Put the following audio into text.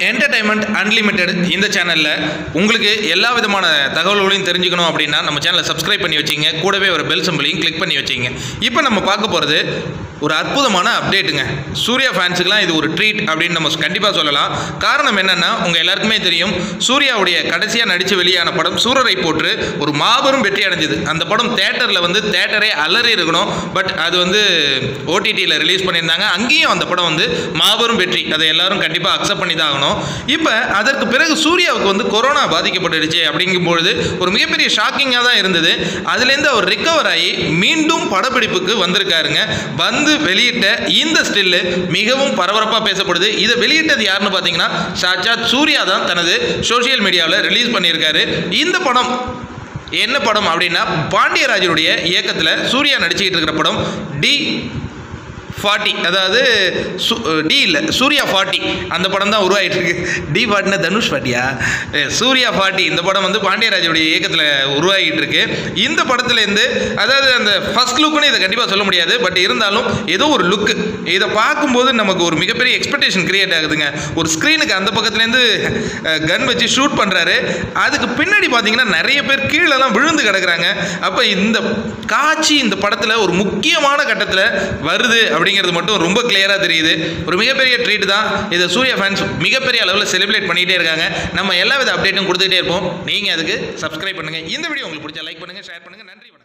Entertainment unlimited இந்த சேனலில் உங்களுக்கு எல்லா விதமான தகவல்களையும் தெரிஞ்சுக்கணும் அப்படின்னா நம்ம சேனலை சப்ஸ்கிரைப் பண்ணி வச்சிங்க கூடவே ஒரு பெல் சிம்பிளையும் கிளிக் பண்ணி வச்சிங்க இப்போ நம்ம பார்க்க போகிறது ஒரு அற்புதமான அப்டேட்டுங்க சூர்யா ஃபேன்ஸுக்கெலாம் இது ஒரு ட்ரீட் அப்படின்னு நம்ம கண்டிப்பாக சொல்லலாம் காரணம் என்னென்னா உங்கள் எல்லாருக்குமே தெரியும் சூர்யாவுடைய கடைசியாக நடித்து வெளியான படம் சூரரை போற்று ஒரு மாபெரும் வெற்றி அடைஞ்சது அந்த படம் தேட்டரில் வந்து தேட்டரே அலறி இருக்கணும் பட் அது வந்து ஓடிடியில் ரிலீஸ் பண்ணியிருந்தாங்க அங்கேயும் அந்த படம் வந்து மாபெரும் வெற்றி அதை எல்லாரும் கண்டிப்பாக அக்செப்ட் பண்ணி தான் ஆகணும் இப்போ அதற்கு பிறகு சூர்யாவுக்கு வந்து கொரோனா பாதிக்கப்பட்டுடுச்சு அப்படிங்கும்பொழுது ஒரு மிகப்பெரிய ஷாக்கிங்காக தான் இருந்தது அதுலேருந்து அவர் ரிக்கவர் ஆகி மீண்டும் படப்பிடிப்புக்கு வந்திருக்காருங்க வந்து வெளியிட்ட இந்த ஸ்டில்லு மிகவும் பரபரப்பாக பேசப்படுது இதை வெளியிட்டது யாருன்னு பார்த்தீங்கன்னா சாட்சாத் சூர்யா தான் தனது சோஷியல் மீடியாவில் ரிலீஸ் பண்ணியிருக்காரு இந்த படம் என்ன படம் அப்படின்னா பாண்டியராஜனுடைய இயக்கத்தில் சூர்யா நடிச்சுக்கிட்டு இருக்கிற படம் டி ஃபார்ட்டி அதாவது சு டி இல்லை சூர்யா ஃபார்ட்டி அந்த படம் தான் உருவாகிட்டு இருக்கு டி ஃபார்ட்டினா தனுஷ் ஃபார்ட்டியா ஏ, சூர்யா ஃபார்ட்டி இந்த படம் வந்து பாண்டியராஜனுடைய இயக்கத்தில் உருவாகிட்டு இருக்கு இந்த படத்துலேருந்து அதாவது அந்த ஃபர்ஸ்ட் லுக்குன்னு இதை கண்டிப்பாக சொல்ல முடியாது பட் இருந்தாலும் ஏதோ ஒரு லுக்கு இதை பார்க்கும்போது நமக்கு ஒரு மிகப்பெரிய எக்ஸ்பெக்டேஷன் கிரியேட் ஆகுதுங்க ஒரு ஸ்க்ரீனுக்கு அந்த பக்கத்துலேருந்து கன் வச்சு ஷூட் பண்ணுறாரு அதுக்கு பின்னாடி பார்த்தீங்கன்னா நிறைய பேர் கீழெல்லாம் விழுந்து கிடக்குறாங்க அப்போ இந்த காட்சி இந்த படத்தில் ஒரு முக்கியமான கட்டத்தில் வருது அப்படிங்கிறது மட்டும் ரொம்ப கிளியராக தெரியுது ஒரு மிகப்பெரிய ட்ரீட் தான் இதை சூர்யா ஃபேன்ஸ் மிகப்பெரிய அளவில் செலிப்ரேட் பண்ணிகிட்டே இருக்காங்க நம்ம எல்லா வித அப்டேட்டும் கொடுத்துக்கிட்டே இருப்போம் நீங்கள் அதுக்கு சப்ஸ்கிரைப் பண்ணுங்கள் இந்த வீடியோ உங்களுக்கு பிடிச்சா லைக் பண்ணுங்கள் ஷேர் பண்ணுங்கள் நன்றி வணக்கம்.